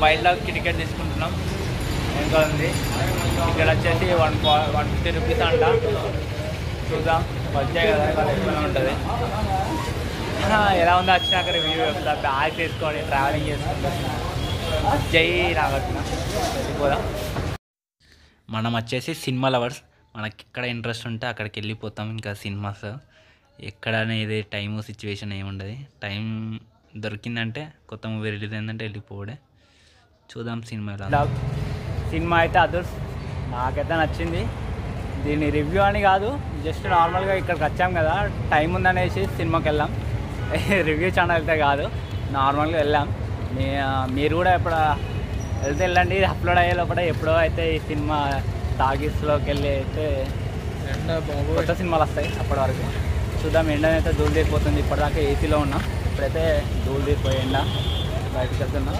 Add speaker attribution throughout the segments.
Speaker 1: Wild డాగ్కి ticket తీసుకుంటున్నాం ఇంకా ఉంది ఇక్కడ వచ్చేసి వన్ వన్ ఫిఫ్టీ రూపీస్ అంట చూద్దాం వచ్చాయి కదా ఇవాళ ఎక్కువనే ఉంటుంది ఆ, ఎలా ఉందో వచ్చినాక రివ్యూ చెప్తా బ్యాగ్ తీసుకొని ట్రావెలింగ్ చేసుకుంటా జై నాగార్జున వెళ్ళిపోదాం మనం వచ్చేసి సినిమా లవర్స్ మనకి ఎక్కడ ఇంట్రెస్ట్ ఉంటే అక్కడికి వెళ్ళిపోతాం ఇంకా సినిమాస్ ఎక్కడ అనేది టైము సిచ్యువేషన్ ఏముండదు టైం దొరికిందంటే కొత్త మూవీ రిలీజ్ అయిందంటే వెళ్ళిపోవడే చూద్దాం సినిమా ఎలా సినిమా అయితే అదర్స్ నాకైతే నచ్చింది దీని రివ్యూ అని కాదు జస్ట్ నార్మల్గా ఇక్కడికి వచ్చాం కదా టైం ఉందనేసి సినిమాకి వెళ్ళాం రివ్యూ ఛానల్ అయితే కాదు నార్మల్గా వెళ్ళాం మీ మీరు కూడా ఎప్పుడు వెళ్తే వెళ్ళండి ఇది అప్లోడ్ అయ్యే లోపల ఎప్పుడో అయితే ఈ సినిమా టాకీస్లోకి వెళ్ళి అయితే కొత్త సినిమాలు వస్తాయి అప్పటి వరకు చూద్దాం ఎండ అయితే ధూళి తీరిపోతుంది ఇప్పటిదాకా ఏసీలో ఉన్నాం ఇప్పుడైతే ధూళి తీరిపోయి ఎండ బయటకు వెళ్తున్నాం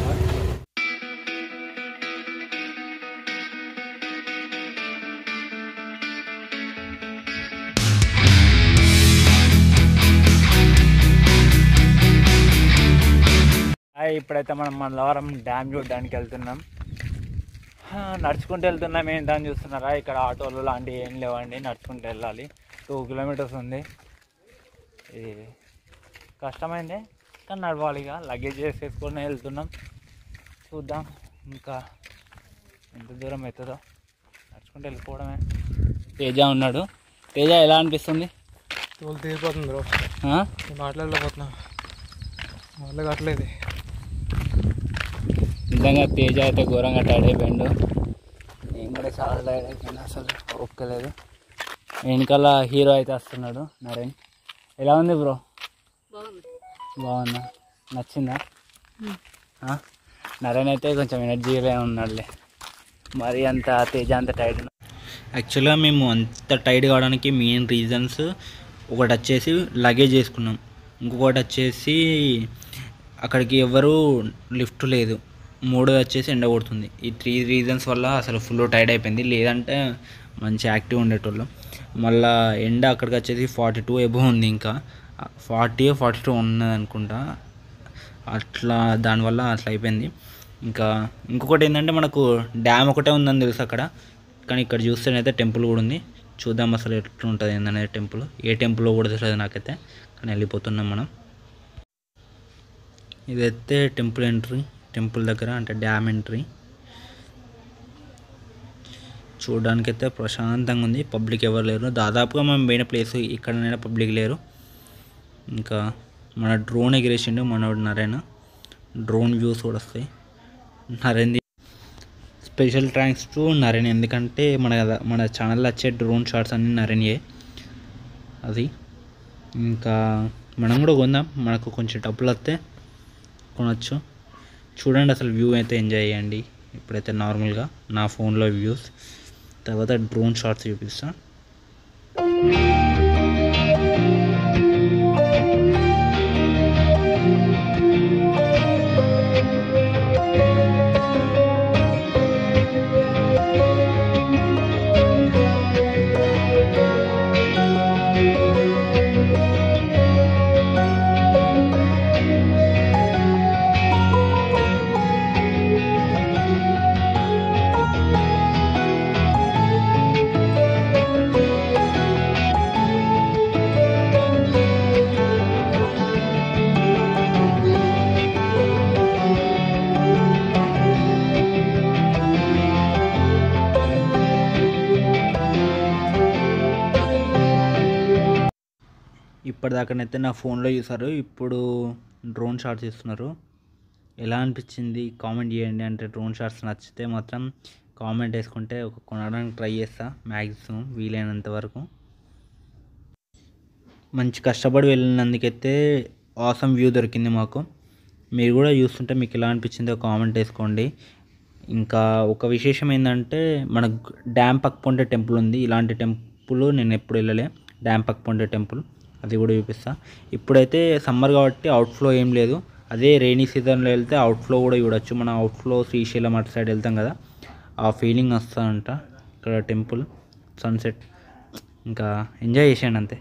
Speaker 1: హాయ్ ఇప్పుడైతే మనం మందవరం డ్యామ్ చూడడానికి వెళ్తున్నాం హా, నడుచుకుంటూ వెళ్తున్నాం ఏంటని చూస్తున్నారా ఇక్కడ ఆటోలు లాంటివి ఏం లేవండి నడుచుకుంటూ వెళ్ళాలి టూ కిలోమీటర్స్ ఉంది ఇది కష్టమైంది కానీ నడవాలి ఇక లగేజ్ వేసేసుకొని వెళ్తున్నాం చూద్దాం ఇంకా ఎంత దూరం అవుతుందో నడుచుకుంటూ వెళ్ళిపోవడమే తేజ ఉన్నాడు తేజ ఎలా అనిపిస్తుంది
Speaker 2: తోలు తీరిపోతుంది బ్రో
Speaker 1: ఆ?
Speaker 2: నేను మాట్లాడలేకపోతున్నా వల్ల కట్టలేదు
Speaker 1: నిజంగా తేజ అయితే ఘోరంగా టైర్డ్ అయిపోయిండు నేను కూడా చాలా టైర్డ్ అయిపోయింది అసలు ఒక్కలేదు వెనకాల హీరో అయితే వస్తున్నాడు నరేన్ ఎలా ఉంది బ్రో బాగుందా నచ్చిందా ఆ? నరేన్ అయితే కొంచెం ఎనర్జీగా ఉన్నాడులే మరి అంత తేజ అంత టైర్డ్ యాక్చువల్గా మేము అంత టైర్డ్ కావడానికి మెయిన్ రీజన్స్ ఒకటి వచ్చేసి లగేజ్ వేసుకున్నాం ఇంకొకటి వచ్చేసి అక్కడికి ఎవరు లిఫ్ట్ లేదు మూడోది వచ్చేసి ఎండ కొడుతుంది ఈ త్రీ రీజన్స్ వల్ల అసలు ఫుల్ టైర్డ్ అయిపోయింది లేదంటే మంచి యాక్టివ్ ఉండేటోళ్ళం మళ్ళా ఎండ అక్కడికి వచ్చేసి ఫార్టీ టూ ఎబో ఉంది ఇంకా ఫార్టీ ఫార్టీ టూ ఉన్నది అనుకుంటా అట్లా దానివల్ల అట్లా అయిపోయింది ఇంకా ఇంకొకటి ఏంటంటే మనకు డ్యామ్ ఒకటే ఉందని తెలుసు అక్కడ కానీ ఇక్కడ చూస్తేనైతే టెంపుల్ కూడా ఉంది చూద్దాం అసలు ఎట్లా ఉంటుంది ఏందనేది టెంపుల్ ఏ టెంపుల్ కూడా తెలియదు నాకైతే కానీ వెళ్ళిపోతున్నాం మనం ఇదైతే టెంపుల్ ఎంట్రీ టెంపుల్ దగ్గర అంటే డ్యామ్ ఎంట్రీ చూడడానికైతే ప్రశాంతంగా ఉంది పబ్లిక్ ఎవరు లేరు దాదాపుగా మనం పోయిన ప్లేస్ ఇక్కడనైనా పబ్లిక్ లేరు ఇంకా మన డ్రోన్ ఎగిరేసిండు మనోడు నరేన్ డ్రోన్ వ్యూస్ కూడా వస్తాయి నరేంది స్పెషల్ థ్యాంక్స్ టు నరేన్ ఎందుకంటే మన మన ఛానల్లో వచ్చే డ్రోన్ షాట్స్ అన్నీ నరేన్యే అది ఇంకా మనం కూడా కొందాం మనకు కొంచెం డబ్బులు వస్తే కొనచ్చు చూడండి అసలు వ్యూ అయితే ఎంజాయ్ చేయండి ఇప్పుడైతే నార్మల్గా నా ఫోన్లో వ్యూస్ తర్వాత డ్రోన్ షాట్స్ చూపిస్తా ఇప్పటిదాకానైతే నా ఫోన్లో చూసారు ఇప్పుడు డ్రోన్ షాట్స్ ఇస్తున్నారు ఎలా అనిపించింది కామెంట్ చేయండి అంటే డ్రోన్ షాట్స్ నచ్చితే మాత్రం కామెంట్ వేసుకుంటే ఒక కొనడానికి ట్రై చేస్తా మ్యాక్సిమం వీలైనంత వరకు మంచి కష్టపడి వెళ్ళినందుకైతే ఆసమ్ వ్యూ దొరికింది మాకు మీరు కూడా చూస్తుంటే మీకు ఎలా అనిపించిందో కామెంట్ వేసుకోండి ఇంకా ఒక విశేషం ఏంటంటే మన డ్యామ్ పక్కపొంటే టెంపుల్ ఉంది ఇలాంటి టెంపుల్ నేను ఎప్పుడు వెళ్ళలే డ్యామ్ పక్కపొంటే టెంపుల్ అది కూడా చూపిస్తా ఇప్పుడైతే సమ్మర్ కాబట్టి అవుట్ఫ్లో ఏం లేదు అదే రైనీ సీజన్లో వెళ్తే అవుట్ఫ్లో కూడా చూడొచ్చు మన అవుట్ఫ్లో శ్రీశైలం అటు సైడ్ వెళ్తాం కదా ఆ ఫీలింగ్ వస్తుందంట ఇక్కడ టెంపుల్ సన్సెట్ ఇంకా ఎంజాయ్ చేసాను అంతే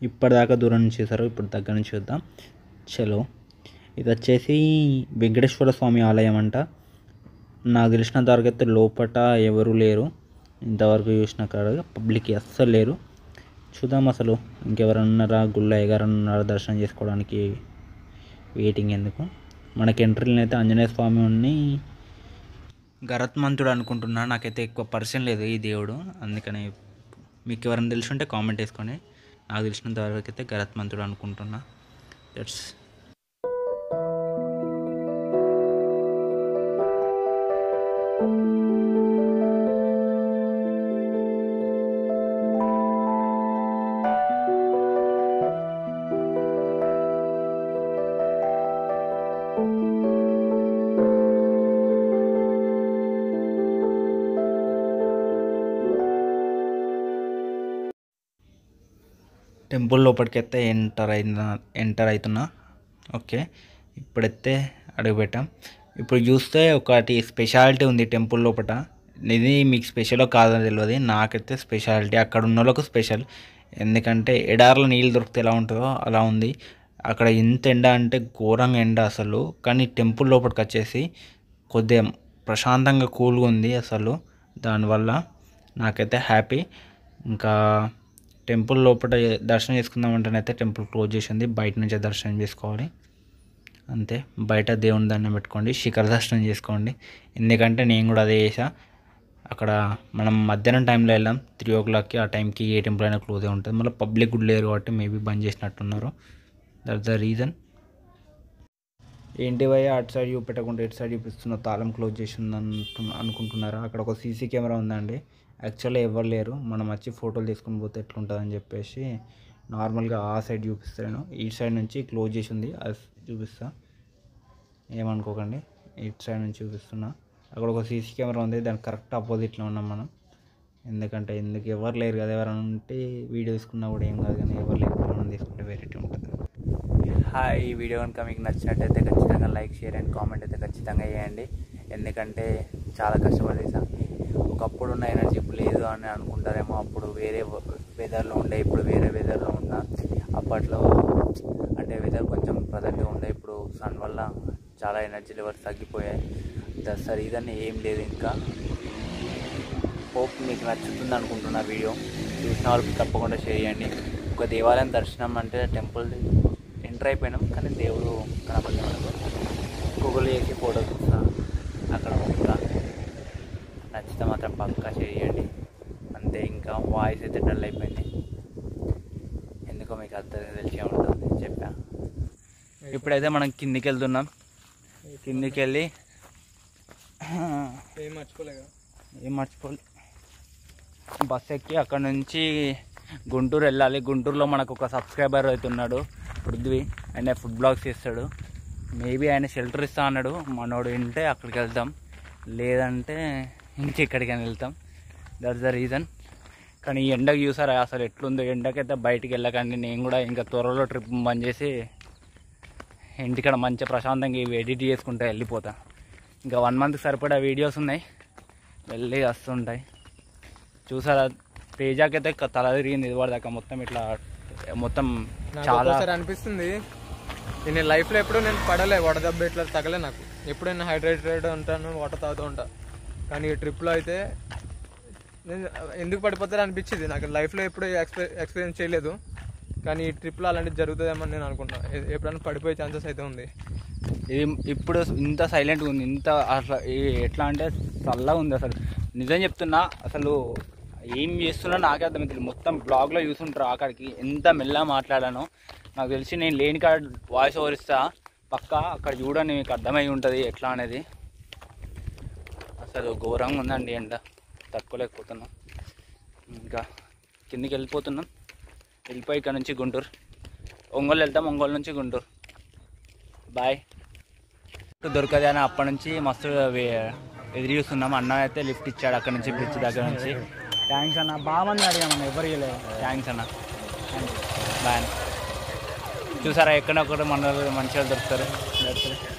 Speaker 3: ఇప్పటిదాకా దూరం నుంచి చూసారు ఇప్పుడు దగ్గర నుంచి చూద్దాం చలో ఇది వచ్చేసి వెంకటేశ్వర స్వామి ఆలయం అంట నాకు తెలిసినంత వరకు అయితే లోపట ఎవరు లేరు ఇంతవరకు చూసిన కాడ పబ్లిక్ అస్సలు లేరు చూద్దాం అసలు ఇంకెవరన్నా ఉన్నారా గుళ్ళ ఎగారన్నా ఉన్నారా దర్శనం చేసుకోవడానికి వెయిటింగ్ ఎందుకు మనకి ఎంట్రీలో అయితే ఆంజనేయ స్వామి ఉన్ని గరత్మంతుడు అనుకుంటున్నా నాకైతే ఎక్కువ పరిచయం లేదు ఈ దేవుడు అందుకని మీకు ఎవరైనా తెలిసి ఉంటే కామెంట్ వేసుకోండి నాకు తెలిసినంత వరకు అయితే గరత్మంతుడు అనుకుంటున్నా దట్స్ టెంపుల్ లోపలికి అయితే ఎంటర్ అయిన ఎంటర్ అవుతున్నా ఓకే ఇప్పుడైతే అడుగుపెట్టాం ఇప్పుడు చూస్తే ఒకటి స్పెషాలిటీ ఉంది టెంపుల్ లోపల ఇది మీకు స్పెషల్ కాదని తెలియదు నాకైతే స్పెషాలిటీ అక్కడ ఉన్న వాళ్ళకు స్పెషల్ ఎందుకంటే ఎడారిలో నీళ్ళు దొరికితే ఎలా ఉంటుందో అలా ఉంది అక్కడ ఎంత ఎండ అంటే ఘోరంగా ఎండ అసలు కానీ టెంపుల్ లోపలికి వచ్చేసి కొద్దిగా ప్రశాంతంగా కూల్గా ఉంది అసలు దానివల్ల నాకైతే హ్యాపీ ఇంకా టెంపుల్ లోపల దర్శనం చేసుకుందామంటేనైతే టెంపుల్ క్లోజ్ చేసింది బయట నుంచే దర్శనం చేసుకోవాలి అంతే బయట దేవుని దండం పెట్టుకోండి శిఖర దర్శనం చేసుకోండి ఎందుకంటే నేను కూడా అదే చేసా అక్కడ మనం మధ్యాహ్నం టైంలో వెళ్ళాం త్రీ ఓ క్లాక్కి ఆ టైంకి ఏ టెంపుల్ అయినా క్లోజ్ అయి ఉంటుంది మళ్ళీ పబ్లిక్ కూడా లేరు కాబట్టి మేబీ బంద్ చేసినట్టున్నారు దట్స్ ద రీజన్ ఏంటి భయ్య అటు సైడ్ చూపెట్టకుండా ఇటు సైడ్ చూపిస్తున్న తాళం క్లోజ్ చేసి ఉందంటు అనుకుంటున్నారా అక్కడ ఒక సీసీ కెమెరా ఉందండి యాక్చువల్లీ ఎవరు లేరు మనం వచ్చి ఫోటోలు తీసుకుని పోతే ఎట్లుంటుందని చెప్పేసి నార్మల్గా ఆ సైడ్ చూపిస్తాను ఈ సైడ్ నుంచి క్లోజ్ చేసి ఉంది అది చూపిస్తా ఏమనుకోకండి ఇటు సైడ్ నుంచి చూపిస్తున్నా అక్కడ ఒక సీసీ కెమెరా ఉంది దానికి కరెక్ట్ ఆపోజిట్లో ఉన్నాం మనం ఎందుకంటే ఎందుకు ఎవరు లేరు కదా ఎవరైనా ఉంటే వీడియో తీసుకున్నా కూడా ఏం కాదు కానీ ఎవరు లేరు మనం తీసుకుంటే వెరైటీ ఉంటుంది
Speaker 1: హాయ్ ఈ వీడియో కనుక మీకు నచ్చినట్టయితే ఖచ్చితంగా లైక్ షేర్ అండ్ కామెంట్ అయితే ఖచ్చితంగా చేయండి ఎందుకంటే చాలా కష్టపడేసాం ఒకప్పుడు ఉన్న ఎనర్జీ ఇప్పుడు లేదు అని అనుకుంటారేమో అప్పుడు వేరే వెదర్లో ఉండే ఇప్పుడు వేరే వెదర్లో ఉన్నా అప్పట్లో అంటే వెదర్ కొంచెం ప్రజెంట్గా ఉండే ఇప్పుడు సన్ వల్ల చాలా ఎనర్జీ లెవెల్స్ తగ్గిపోయాయి దట్స్ రీజన్ ఏం లేదు ఇంకా హోప్ మీకు నచ్చుతుంది అనుకుంటున్నా వీడియో చూసిన వాళ్ళకి తప్పకుండా షేర్ చేయండి ఒక దేవాలయం దర్శనం అంటే టెంపుల్ ఎంటర్ అయిపోయినాం కానీ దేవుడు కనపడలే మనకు గూగుల్ చేసి ఫోటో చూస్తా అక్కడ ఇంకా నచ్చితే మాత్రం పక్కా షేర్ చేయండి అంతే ఇంకా వాయిస్ అయితే డల్ అయిపోయింది ఎందుకో మీకు అర్థం తెలిసే ఉంటుంది చెప్పా ఇప్పుడైతే మనం కిందికి వెళ్తున్నాం కిందికి వెళ్ళి
Speaker 2: ఏం మర్చిపోలేగా
Speaker 1: ఏం మర్చిపోలే బస్ ఎక్కి అక్కడ నుంచి గుంటూరు వెళ్ళాలి గుంటూరులో మనకు ఒక సబ్స్క్రైబర్ అవుతున్నాడు పృథ్వీ ఆయన ఫుడ్ బ్లాగ్స్ చేస్తాడు మేబీ ఆయన షెల్టర్ ఇస్తా అన్నాడు మనోడు వింటే అక్కడికి వెళ్తాం లేదంటే ఇంకెక్కడికైనా వెళ్తాం దట్స్ ద రీజన్ కానీ ఈ ఎండకు చూసారా అసలు ఎట్లుందో ఎండకైతే బయటికి వెళ్ళకండి నేను కూడా ఇంకా త్వరలో ట్రిప్ బంద్ చేసి ఇంటికాడ మంచిగా ప్రశాంతంగా ఇవి ఎడిట్ చేసుకుంటా వెళ్ళిపోతా ఇంకా వన్ మంత్కి సరిపడా వీడియోస్ ఉన్నాయి వెళ్ళి వస్తుంటాయి చూసారా తేజాకి అయితే తల తిరిగింది ఇది దాకా మొత్తం ఇట్లా మొత్తం
Speaker 2: నాకు
Speaker 1: చాలా
Speaker 2: ఒక్కోసారి అనిపిస్తుంది నేను లైఫ్లో ఎప్పుడు నేను పడలే వడదెబ్బ ఇట్లా తగలే నాకు ఎప్పుడు నేను హైడ్రేటెడ్ ఉంటాను వాటర్ తాగుతూ ఉంటా కానీ ఈ ట్రిప్లో అయితే నేను ఎందుకు పడిపోతారో అనిపించింది నాకు లైఫ్లో ఎప్పుడు ఎక్స్పీ ఎక్స్పీరియన్స్ చేయలేదు కానీ ఈ ట్రిప్లో అలాంటిది జరుగుతుందేమో అని నేను అనుకుంటున్నాను ఎ- ఎప్పుడైనా పడిపోయే ఛాన్సెస్ అయితే ఉంది
Speaker 1: ఇది ఇప్పుడు ఇంత సైలెంట్గా ఉంది ఇంత అట్లా ఈ- ఎట్లా అంటే చల్లగా ఉంది అసలు నిజం చెప్తున్నా అసలు ఏం చేస్తున్నా నాకే అర్థమవుతుంది మొత్తం బ్లాగ్లో చూసుంటారు అక్కడికి ఎంత మెల్లగా మాట్లాడానో నాకు తెలిసి నేను లేని కాడ వాయిస్ ఓవర్ ఇస్తా పక్కా అక్కడ చూడండి మీకు అర్థమై ఉంటుంది ఎట్లా అనేది అసలు ఘోరంగా ఉందండి ఎండ తట్టుకోలేకపోతున్నాం ఇంకా కిందికి వెళ్ళిపోతున్నాం వెళ్ళిపోయి ఇక్కడ నుంచి గుంటూరు ఒంగోలు వెళ్తాం ఒంగోలు నుంచి గుంటూరు బాయ్ దొరకదు అని అప్పటి నుంచి మస్తు వే- ఎదురు చూస్తున్నాం అన్న అయితే లిఫ్ట్ ఇచ్చాడు అక్కడ నుంచి బ్రిడ్జ్ దగ్గర నుంచి థ్యాంక్స్ అన్న బాగా మంది అడిగామన్న ఎవరు ఇవ్వలేదు థ్యాంక్స్ అన్న బాయ్ అన్న చూసారా ఎక్కడొక్కడ మన మంచిగా దొరుకుతారు దొరుకుతారు